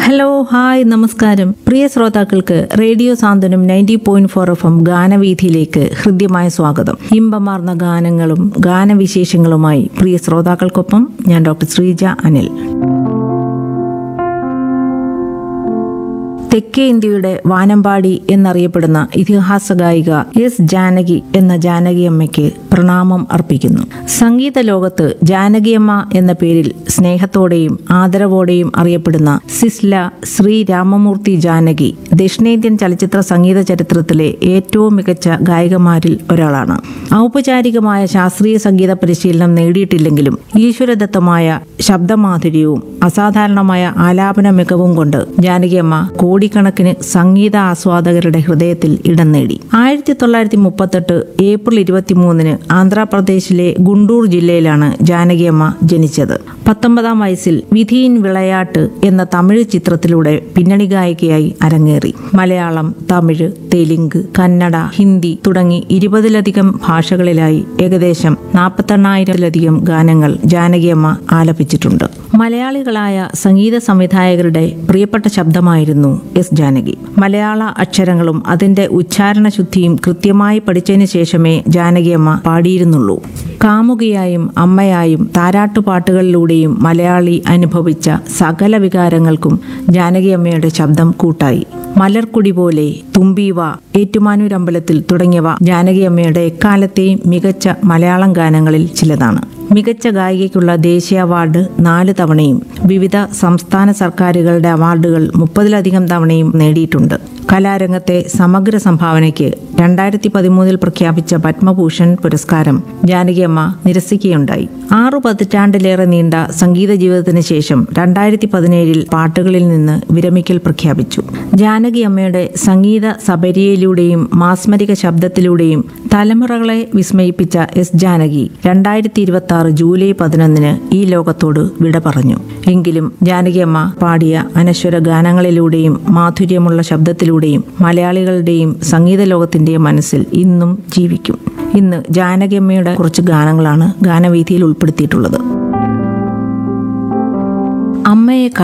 hello hi നമസ്കാരം പ്രിയ ശ്രോതാക്കൾക്ക് radio Santhwanam ninety point four F M ഗാനവീഥിയിലേക്ക് ഹൃദ്യമായ സ്വാഗതം ഇമ്പമാർന്ന ഗാനങ്ങളും ഗാനവിശേഷങ്ങളുമായി പ്രിയ ശ്രോതാക്കൾക്കൊപ്പം ഞാൻ ഡോക്ടർ ശ്രീജ അനിൽ തെക്കേ ഇന്ത്യയുടെ വാനമ്പാടി എന്നറിയപ്പെടുന്ന ഇതിഹാസ ഗായിക എസ് ജാനകി എന്ന ജാനകിയമ്മയ്ക്ക് പ്രണാമം അർപ്പിക്കുന്നു സംഗീത ലോകത്ത് ജാനകിയമ്മ എന്ന പേരിൽ സ്നേഹത്തോടെയും ആദരവോടെയും അറിയപ്പെടുന്ന സിസ്ല ശ്രീ രാമമൂർത്തി ജാനകി ദക്ഷിണേന്ത്യൻ ചലച്ചിത്ര സംഗീത ചരിത്രത്തിലെ ഏറ്റവും മികച്ച ഗായികമാരിൽ ഒരാളാണ് ഔപചാരികമായ ശാസ്ത്രീയ സംഗീത പരിശീലനം നേടിയിട്ടില്ലെങ്കിലും ഈശ്വരദത്തമായ ശബ്ദമാധുര്യവും അസാധാരണമായ ആലാപന മികവും കൊണ്ട് ജാനകിയമ്മ കോടിക്കണക്കിന് സംഗീത ആസ്വാദകരുടെ ഹൃദയത്തിൽ ഇടം നേടി ആയിരത്തി തൊള്ളായിരത്തി മുപ്പത്തെട്ട് ഏപ്രിൽ ഇരുപത്തിമൂന്നിന് ആന്ധ്രാപ്രദേശിലെ ഗുണ്ടൂർ ജില്ലയിലാണ് ജാനകിയമ്മ ജനിച്ചത് പത്തൊമ്പതാം വയസ്സിൽ വിധിയിൻ വിളയാട്ട് എന്ന തമിഴ് ചിത്രത്തിലൂടെ പിന്നണി ഗായികയായി അരങ്ങേറി മലയാളം തമിഴ് തെലുങ്ക് കന്നഡ ഹിന്ദി തുടങ്ങി ഇരുപതിലധികം ഭാഷകളിലായി ഏകദേശം നാൽപ്പത്തെണ്ണായിരത്തിലധികം ഗാനങ്ങൾ ജാനകിയമ്മ ആലപിച്ചിട്ടുണ്ട് മലയാളികളായ സംഗീത സംവിധായകരുടെ പ്രിയപ്പെട്ട ശബ്ദമായിരുന്നു എസ് ജാനകി മലയാള അക്ഷരങ്ങളും അതിന്റെ ഉച്ചാരണ ശുദ്ധിയും കൃത്യമായി പഠിച്ചതിന് ശേഷമേ ജാനകിയമ്മ പാടിയിരുന്നുള്ളൂ കാമുകിയായും അമ്മയായും താരാട്ടുപാട്ടുകളിലൂടെയും മലയാളി അനുഭവിച്ച സകല വികാരങ്ങൾക്കും ജാനകിയമ്മയുടെ ശബ്ദം കൂട്ടായി മലർക്കുടി പോലെ തുമ്പീവ ഏറ്റുമാനൂരമ്പലത്തിൽ തുടങ്ങിയവ ജാനകിയമ്മയുടെ എക്കാലത്തെയും മികച്ച മലയാളം ഗാനങ്ങളിൽ ചിലതാണ് മികച്ച ഗായികയ്ക്കുള്ള ദേശീയ അവാർഡ് നാല് തവണയും വിവിധ സംസ്ഥാന സർക്കാരുകളുടെ അവാർഡുകൾ മുപ്പതിലധികം തവണയും നേടിയിട്ടുണ്ട് കലാരംഗത്തെ സമഗ്ര സംഭാവനയ്ക്ക് രണ്ടായിരത്തി പതിമൂന്നിൽ പ്രഖ്യാപിച്ച പത്മഭൂഷൺ പുരസ്കാരം ജാനകിയമ്മ നിരസിക്കുകയുണ്ടായി ആറു പതിറ്റാണ്ടിലേറെ നീണ്ട സംഗീത ജീവിതത്തിന് ശേഷം രണ്ടായിരത്തി പതിനേഴിൽ പാട്ടുകളിൽ നിന്ന് വിരമിക്കൽ പ്രഖ്യാപിച്ചു ജാനകിയമ്മയുടെ സംഗീത സബരിയയിലൂടെയും മാസ്മരിക ശബ്ദത്തിലൂടെയും തലമുറകളെ വിസ്മയിപ്പിച്ച എസ് ജാനകി രണ്ടായിരത്തി ഇരുപത്തി ആറ് ജൂലൈ പതിനൊന്നിന് ഈ ലോകത്തോട് വിട പറഞ്ഞു എങ്കിലും ജാനകിയമ്മ പാടിയ അനശ്വര ഗാനങ്ങളിലൂടെയും മാധുര്യമുള്ള ശബ്ദത്തിലൂടെയും മലയാളികളുടെയും സംഗീത ലോകത്തിന്റെയും മനസ്സിൽ ഇന്നും ജീവിക്കും ഇന്ന് ജാനകിയമ്മയുടെ കുറച്ച് ഗാനങ്ങളാണ് ഗാനവീഥിയിൽ ഉൾപ്പെടുത്തിയിട്ടുള്ളത് അമ്മയെ